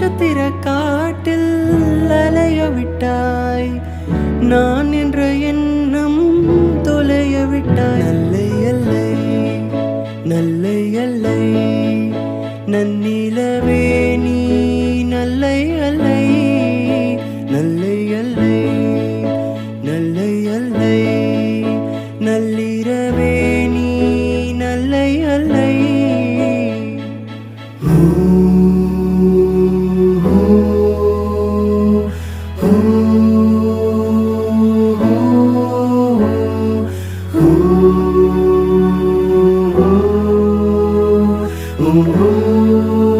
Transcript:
நட்சத்திர காட்டில் அலைய விட்டாய் நான் என்ற எண்ணம் தொலைய விட்டாய் நல்லை அல்லை நல்லை அல்லை நன்னிலவே நீ நல்லை அல்லை நல்லை அல்லை நல்லை அல்லை நள்ளிரவே நீ நல்லை அல்லை Ooh.